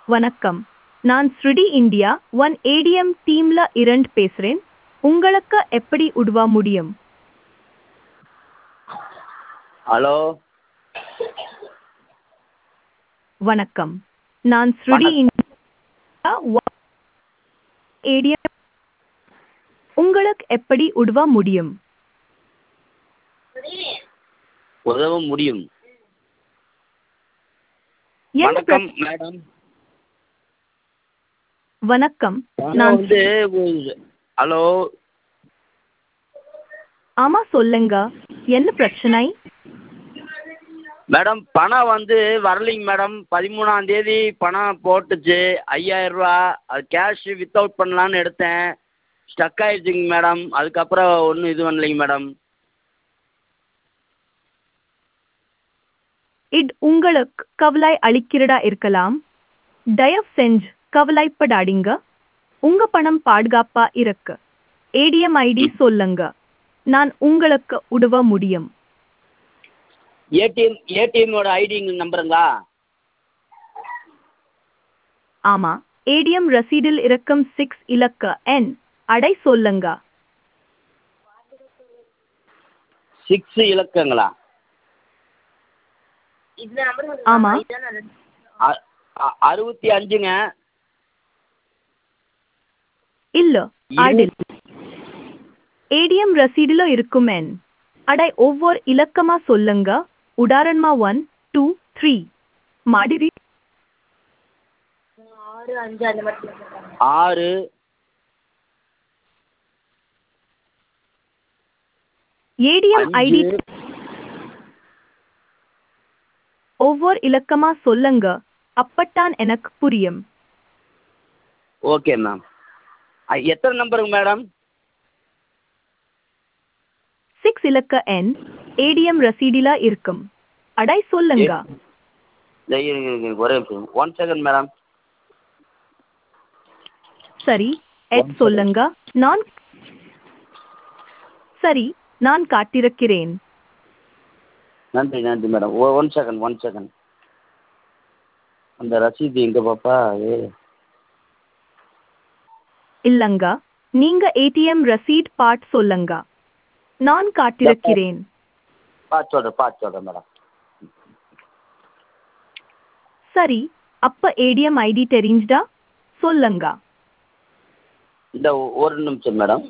வணக்கம் நான் ஸ்ருடி இந்தியா ஒன் ஏடிஎம் டீம்ல இரண்டு பேசுறேன் உங்களுக்கு எப்படி உதவ முடியும் ஹலோ வணக்கம் நான் ஸ்ருடி இந்தியா ஒன் ஏடிஎம் உங்களுக்கு எப்படி உதவ முடியும் உதவ முடியும் என்ன வணக்கம் பிரச்சனை? மேடம் வணக்கம் நான் நான் வந்து ஒரு- ஹலோ ஆமா சொல்லுங்க என்ன பிரச்சனை மேடம் பணம் வந்து வரலைங்க மேடம் பதிமூணாம் தேதி பணம் போட்டுச்சு ஐயாயிரம் ரூபா அது கேஷ் வித்தவுட் பண்ணலான்னு எடுத்தேன் ஸ்டக் ஆயிடுச்சுங்க மேடம் அதுக்கப்புறம் ஒன்றும் இது பண்ணலைங்க மேடம் இது உங்களுக்கு கவலை அளிக்கிறதா இருக்கலாம் தயவு செஞ்சு கவலைப்படாதீங்க உங்க பணம் பாதுகாப்பா இருக்கு ஏடிஎம் ஐடி சொல்லுங்க நான் உங்களுக்கு உதவ முடியும் ஏடிஎம் ஏடிஎம்மோட ஐடிங்க நம்பருங்களா ஆமா ஏடிஎம் ரசீடில் இருக்கும் சிக்ஸ் இலக்க எண் அடை சொல்லுங்க சிக்ஸ் இலக்கங்களா ஆமா அ- அ- அறுபத்தி அஞ்சுங்க இல்ல அதில் ஏடிஎம் ரசீடில இருக்கும் எண் அடை ஒவ்வொரு இலக்கமா சொல்லுங்க உதாரணமா ஒன் டூ த்ரீ மாதிரி ஆறு அஞ்சு அந்த மாதிரி சொல்லுங்க. ஆறு ஏடிஎம் ஐடி அஞ்சு ஒவ்வொரு இலக்கமா சொல்லுங்க அப்பத்தான் எனக்கு புரியும் ஓகே மேம் அ- எத்தனை நம்பருங்க மேடம் சிக்ஸ் இலக்க எண் ஏடிஎம் ரசீடில இருக்கும் அடை சொல்லுங்க இந்த இருங்க, இருங்க, ஒரே நிமிஷம் ஒன் செகண்ட் மேடம் சரி எட் சொல்லுங்க நான் சரி நான் காத்திருக்கிறேன் நன்றி நன்றி மேடம் ஒ ஒன் செகண்ட் ஒன் செகண்ட் அந்த ரசீது எங்கே பாப்பா ஏ இல்லங்க நீங்க ஏடிஎம் ரசீட் பார்ட் சொல்லுங்க நான் காத்திருக்கிறேன் பார்த்து சொல்கிறேன் பார்த்து சொல்கிறேன் மேடம் சரி அப்ப ஏடிஎம் ஐடி தெரிஞ்சா சொல்லுங்க இந்த ஒ- ஒரு நிமிஷம் மேடம்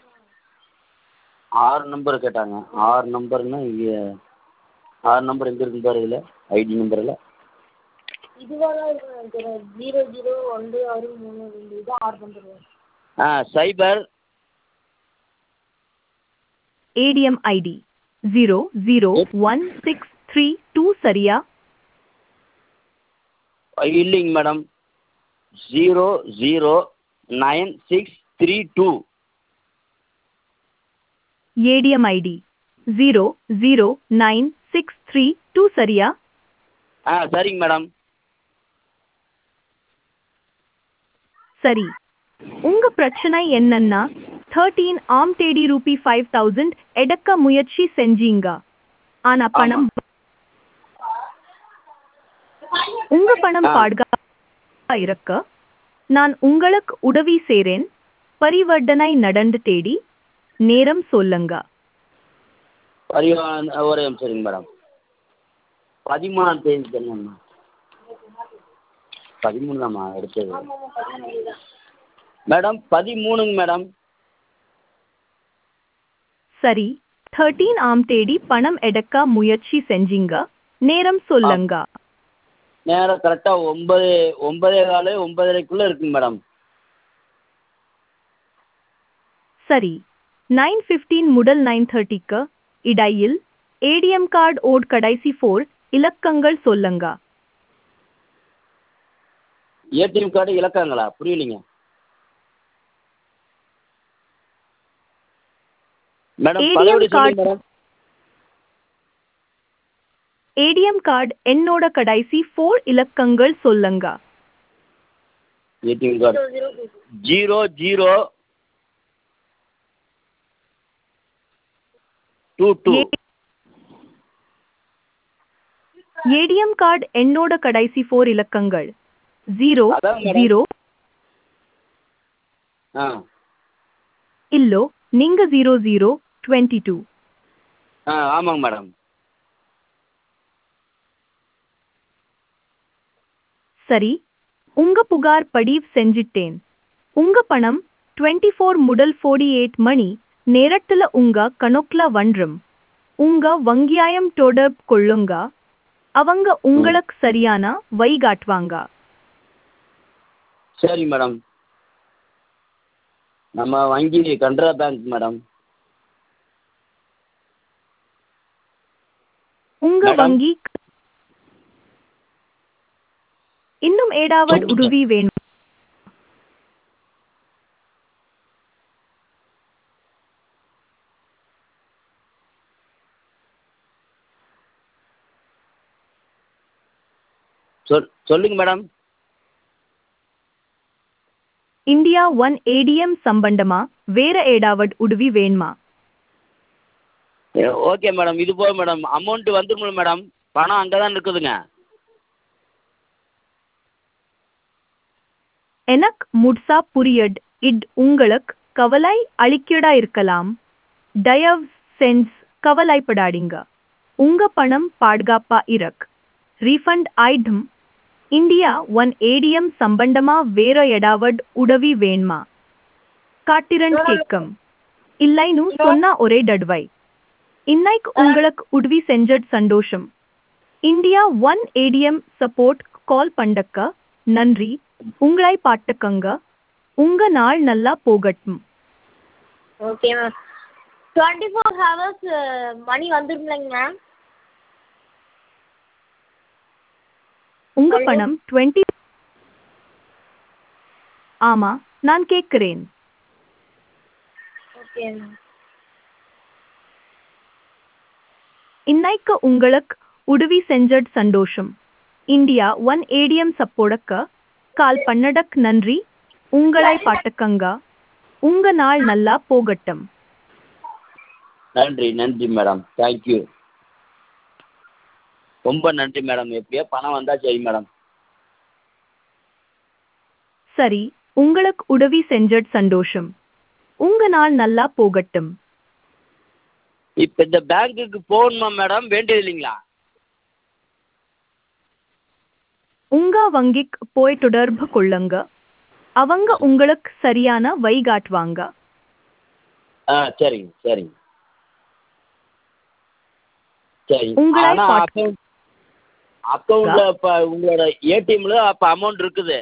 ஆறு நம்பர் கேட்டாங்க ஆறு நம்பர்னா இங்கே ஆறு நம்பர் எங்கே இருக்குன்னு பாரு இதில் ஐடி நம்பரில் இதுவாக இருக்கும் ஜீரோ ஜீரோ ஒன்று ஆறு மூணு ரெண்டு இது ஆறு பண்ணுறோம் ஆ சைபர் ATM ID zero zero one six three two சரியா இல்லைங்க madam zero zero nine six three two ATM ID zero zero nine six three two சரியா ஆ சரிங்க மேடம் சரி உங்க பிரச்சனை என்னன்னா தேர்ட்டீன் ஆம் தேதி ரூபி ஃபைவ் தௌசண்ட் எடுக்க முயற்சி செஞ்சீங்க ஆனா பணம் உங்க பணம் ஆ. பாதுகாப்பா இருக்க நான் உங்களுக்கு உதவி செய்றேன் பரிவர்த்தனை நடந்து தேடி நேரம் சொல்லுங்க பரிவான் ஒரே நிமிஷம் சரிங்க மேடம் பதிமூணாம் தேதி தானேம்மா பதிமூணு தான்மா எடுத்தது மேடம் பதிமூணுங்க மேடம் சரி தேர்ட்டீன் ஆம் தேதி பணம் எடுக்க முயற்சி செஞ்சீங்க நேரம் சொல்லுங்க நேரம் கரெக்டாக ஒன்பது ஒன்பதே காலு ஒன்பதரைக்குள்ளே இருக்குங்க மேடம் சரி நைன் ஃபிஃப்டீன் முதல் நைன் தேர்ட்டிக்கு இடையில் ஏடிஎம் கார்டு ஓட் கடைசி ஃபோர் இலக்கங்கள் சொல்லுங்க ஏடிஎம் கார்டு இலக்கங்களா புரியலைங்க மேடம் ATM பழையபடி card- சொல்லுங்க மேடம் ஏடிஎம் கார்டு என்னோட கடைசி ஃபோர் இலக்கங்கள் சொல்லுங்க ATM card zero zero zero two two ATM card என்னோட கடைசி ஃபோர் இலக்கங்கள் ஜீரோ அதான் madam. ஜீரோ ஆ இல்லோ நீங்க ஜீரோ ஜீரோ டுவெண்ட்டி டூ ஆ ஆமாங்க மேடம் சரி உங்க புகார் பதிவு செஞ்சிட்டேன் உங்க பணம் டுவெண்ட்டி ஃபோர் முதல் ஃபோர்டி எயிட் மணி நேரத்துல உங்க கணக்குல வன்றும் உங்க வங்கியாயம் தொடர்பு கொள்ளுங்க அவங்க உங்களுக்கு சரியான வழிகாட்டுவாங்க சரி மேடம் நம்ம வங்கி கனரா பேங்க் மேடம் உங்க Madam. வங்கி இன்னும் ஏதாவது சொல்லுங்க. உதவி வேணும் சொல் சொல்லுங்க மேடம் இந்தியா ஒன் ஏடிஎம் சம்பந்தமா வேற ஏதாவது உதவி வேணுமா ஓகே மேடம் இது போதும் மேடம் அமௌண்ட் வந்துருமில்ல மேடம் பணம் அங்கே தான் இருக்குதுங்க எனக்கு முட்சா புரியட் இட் உங்களுக்கு கவலை அளிக்கடா இருக்கலாம் தயவு சென்ஸ் கவலைப்படாதீங்க உங்க பணம் பாதுகாப்பா இருக்கு ரீஃபண்ட் ஆயிடும் இந்தியா ஒன் ஏடிஎம் சம்பந்தமா வேற ஏதாவது உதவி வேணுமா காட்டிரன் கேட்கும் இல்லைன்னு சொன்னா ஒரே டட்வை இன்னைக்கு உங்களுக்கு உதவி செஞ்சது சந்தோஷம் India one ATM support call பண்ணக்க நன்றி உங்களை பாட்டுக்கங்க உங்க நாள் நல்லா போகட்டும் okay ma'am twenty four hours மணி வந்துருமில்லைங்க மேம் உங்க Hello? பணம் டுவெண்ட்டி ஆமா நான் கேட்கிறேன் ஓகே மேம் இன்னைக்கு உங்களுக்கு உதவி செஞ்சது சந்தோஷம் இந்தியா ஒன் ஏடிஎம் சப்போடக்க கால் பண்ணடக் நன்றி உங்களை பாட்டுக்கங்க உங்க நாள் நல்லா போகட்டும் நன்றி நன்றி மேடம் தேங்க்யூ ரொம்ப நன்றி மேடம் எப்படியோ பணம் வந்தால் சரி மேடம் சரி உங்களுக்கு உதவி செஞ்சது சந்தோஷம் உங்க நாள் நல்லா போகட்டும் இப்போ இந்த பேங்க்குக்கு போகணுமா மேடம் வேண்டியது இல்லைங்களா உங்க வங்கிக்கு போய் தொடர்பு கொள்ளுங்க அவங்க உங்களுக்கு சரியான வழிகாட்டுவாங்க ஆ சரிங்க சரிங்க சரி உங்களை ஆனால் பாட்- அக்கௌண்ட் அக்கௌண்ட்டில் இப்போ உங்களோட ஏடிஎம்ல அப்போ அமௌண்ட் இருக்குது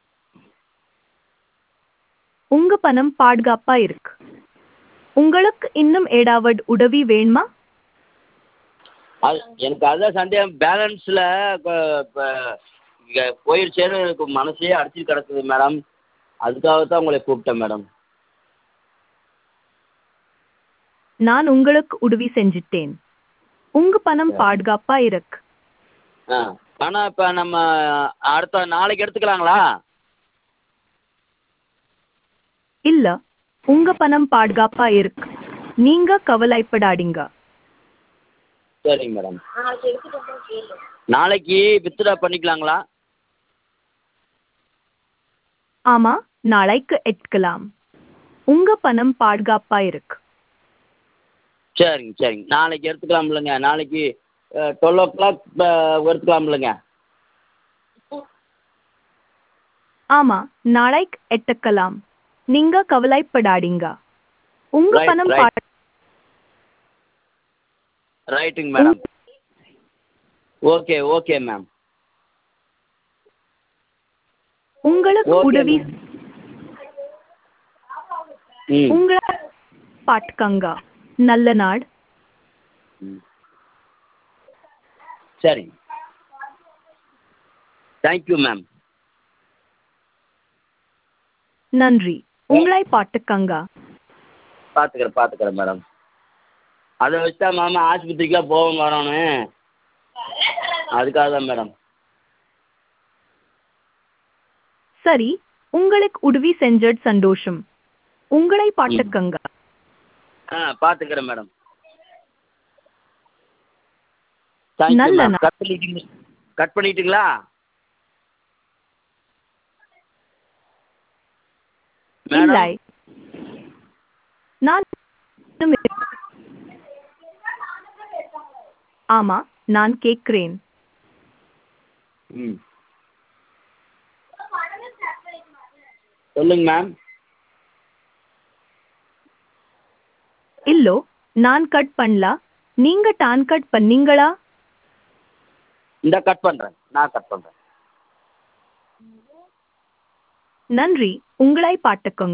உங்க பணம் பாதுகாப்பா இருக்கு உங்களுக்கு இன்னும் ஏதாவது உதவி வேணுமா அது எனக்கு அதான் சந்தேகம் பேலன்ஸில் இப்போ இப்போ இங்கே போயிடுச்சேன்னு எனக்கு மனசே அடிச்சு கிடக்குது மேடம் அதுக்காக தான் உங்களை கூப்பிட்டேன் மேடம் நான் உங்களுக்கு உதவி செஞ்சிட்டேன் உங்க பணம் பாதுகாப்பா இருக்கு ஆ ஆனால் இப்போ நம்ம அடுத்த நாளைக்கு எடுத்துக்கலாங்களா இல்ல உங்க பணம் பாதுகாப்பா இருக்கு நீங்க கவலைப்படாதீங்க சரிங்க மேடம் நாளைக்கு எடுத்துகிட்டு வந்து கேளு நாளைக்கு வித்ட்ரா பண்ணிக்கலாங்களா ஆமா நாளைக்கு எடுக்கலாம் உங்க பணம் பாதுகாப்பா இருக்கு சரிங்க சரிங்க நாளைக்கு எடுத்துக்கலாம் இல்லைங்க நாளைக்கு டுவெல் ஓ கிளாக் எடுத்துக்கலாம் இல்லைங்க ஆமா நாளைக்கு எடுக்கலாம் நீங்க கவலைப்படாதீங்க உங்க Right, பணம் right. பா- ரைட்டுங்க மேடம் ஓகே ஓகே மேம் உங்களுக்கு Okay, உதவி ma'am. ம் உங்களை பாட்டுக்கங்க நல்ல நாள் ம். சரிங்க தேங்க்யூ மேம் நன்றி உங்களை பாட்டுக்கங்க பார்த்துக்கிறேன் பார்த்துக்கிறேன் மேடம் அதை வச்சா மாமா ஆஸ்பத்திரிக்கெலாம் போக வரோன்னு அதுக்காக தான் மேடம் சரி உங்களுக்கு உதவி செஞ்சது சந்தோஷம் உங்களை பாட்டுக்கங்க ஆ பார்த்துக்கிறேன் மேடம் தேங்க்யூ நல்ல மேம் நாள். கட் பண்ணிட்டீங்க கட் பண்ணிட்டீங்களா மேடம் இல்லை நான் ஆமா நான் கேட்கிறேன் ம் சொல்லுங்க மேம் இல்லோ நான் கட் பண்ணல நீங்க டான் கட் பண்ணீங்களா இந்த கட் பண்ணுறேன் நான் கட் பண்ணுறேன் நன்றி உங்களை பாட்டுக்கோங்க